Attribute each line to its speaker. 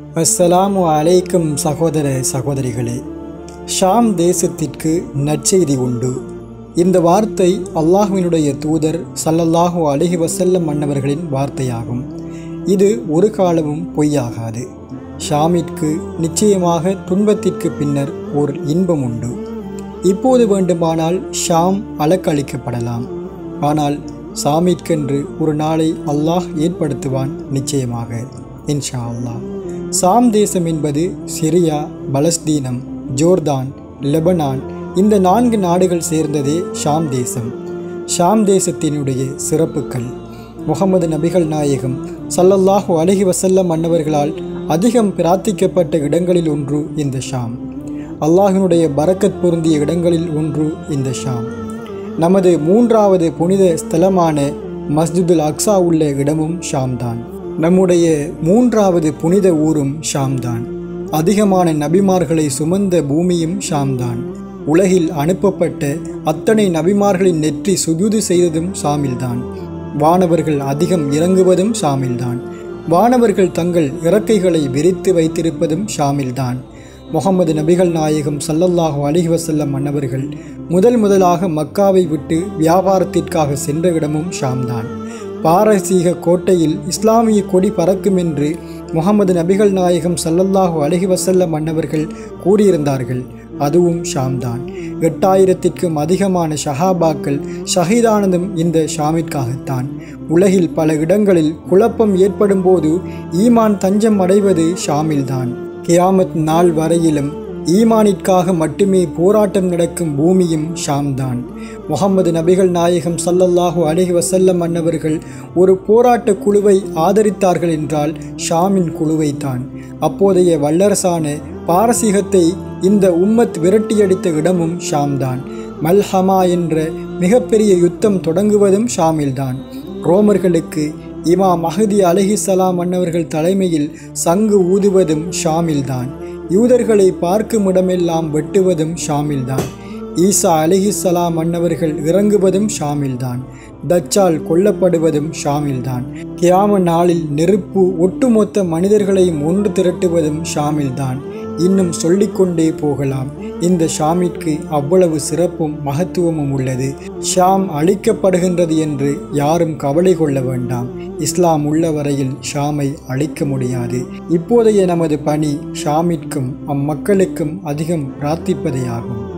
Speaker 1: அஸ்ஸலாமு அலைக்கும் சகோதர சகோதரிகளே ஷாம் தேசத்திற்கு நற்செய்தி உண்டு இந்த வார்த்தை அல்லாஹ்வினுடைய தூதர் ஸல்லல்லாஹு அலைஹி வஸல்லம் மன்னவர்களின் வார்த்தையாகும் இது ஒரு காலமும் பொய்யாகாது ஷாமிற்கு நிச்சயமாக துன்பத்திற்கு பின்னர் ஓர் இன்பம் உண்டு இப்போது வேண்டுமானால் ஷாம் அலக்களிக்கப்படலாம் ஆனால் சாமிற்கென்று ஒரு நாளை அல்லாஹ் ஏற்படுத்துவான் நிச்சயமாக இன்ஷா அல்லாஹ் சாம் தேசம் என்பது சிரியா பலஸ்தீனம் ஜோர்தான் லெபனான் இந்த நான்கு நாடுகள் சேர்ந்ததே ஷாம் தேசம் ஷாம் தேசத்தினுடைய சிறப்புகள் முகமது நபிகள் நாயகம் சல்லல்லாஹு அலைஹி வசல்லம் மன்னவர்களால் அதிகம் பிரார்த்திக்கப்பட்ட இடங்களில் ஒன்று இந்த ஷாம் அல்லாஹினுடைய பரக்கத் பொருந்திய இடங்களில் ஒன்று இந்த ஷாம் நமது மூன்றாவது புனித ஸ்தலமான மஸ்ஜிதுல் அக்ஸா உள்ள இடமும் ஷாம்தான் நம்முடைய மூன்றாவது புனித ஊரும் ஷாம்தான் அதிகமான நபிமார்களை சுமந்த பூமியும் ஷாம்தான் உலகில் அனுப்பப்பட்ட அத்தனை நபிமார்களின் நெற்றி சுஜூது செய்ததும் ஷாமில்தான் வானவர்கள் அதிகம் இறங்குவதும் ஷாமில்தான் வானவர்கள் தங்கள் இறக்கைகளை விரித்து வைத்திருப்பதும் ஷாமில்தான் முகமது நபிகள் நாயகம் சல்லல்லாஹு அலிஹி வசல்லம் மன்னவர்கள் முதல் முதலாக மக்காவை விட்டு வியாபாரத்திற்காக சென்ற இடமும் ஷாம்தான் பாரசீக கோட்டையில் இஸ்லாமிய கொடி பறக்கும் என்று முகமது நபிகள் நாயகம் சல்லல்லாஹு அலஹி வசல்லம் மன்னவர்கள் கூறியிருந்தார்கள் அதுவும் ஷாம்தான் எட்டாயிரத்திற்கும் அதிகமான ஷஹாபாக்கள் ஷஹீதானதும் இந்த ஷாமிற்காகத்தான் உலகில் பல இடங்களில் குழப்பம் ஏற்படும் போது ஈமான் தஞ்சம் அடைவது ஷாமில்தான் கியாமத் நாள் வரையிலும் ஈமானிற்காக மட்டுமே போராட்டம் நடக்கும் பூமியும் ஷாம்தான் முகமது நபிகள் நாயகம் சல்லல்லாஹு அலிஹி வசல்லம் மன்னவர்கள் ஒரு போராட்ட குழுவை ஆதரித்தார்கள் என்றால் ஷாமின் குழுவைத்தான் அப்போதைய வல்லரசான பாரசீகத்தை இந்த உம்மத் விரட்டியடித்த இடமும் ஷாம்தான் மல்ஹமா என்ற மிகப்பெரிய யுத்தம் தொடங்குவதும் ஷாமில்தான் ரோமர்களுக்கு இமா மஹதி அலஹிசலாம் மன்னவர்கள் தலைமையில் சங்கு ஊதுவதும் ஷாமில்தான் யூதர்களை பார்க்கும் இடமெல்லாம் வெட்டுவதும் ஷாமில்தான் ஈசா அலிஹிசலாம் மன்னவர்கள் இறங்குவதும் ஷாமில்தான் தச்சால் கொல்லப்படுவதும் ஷாமில்தான் கியாம நாளில் நெருப்பு ஒட்டுமொத்த மனிதர்களையும் ஒன்று திரட்டுவதும் ஷாமில்தான் இன்னும் சொல்லிக்கொண்டே போகலாம் இந்த ஷாமிற்கு அவ்வளவு சிறப்பும் மகத்துவமும் உள்ளது ஷாம் அழிக்கப்படுகின்றது என்று யாரும் கவலை கொள்ள வேண்டாம் இஸ்லாம் உள்ள வரையில் ஷாமை அழிக்க முடியாது இப்போதைய நமது பணி ஷாமிற்கும் அம்மக்களுக்கும் அதிகம் பிரார்த்திப்பதே ஆகும்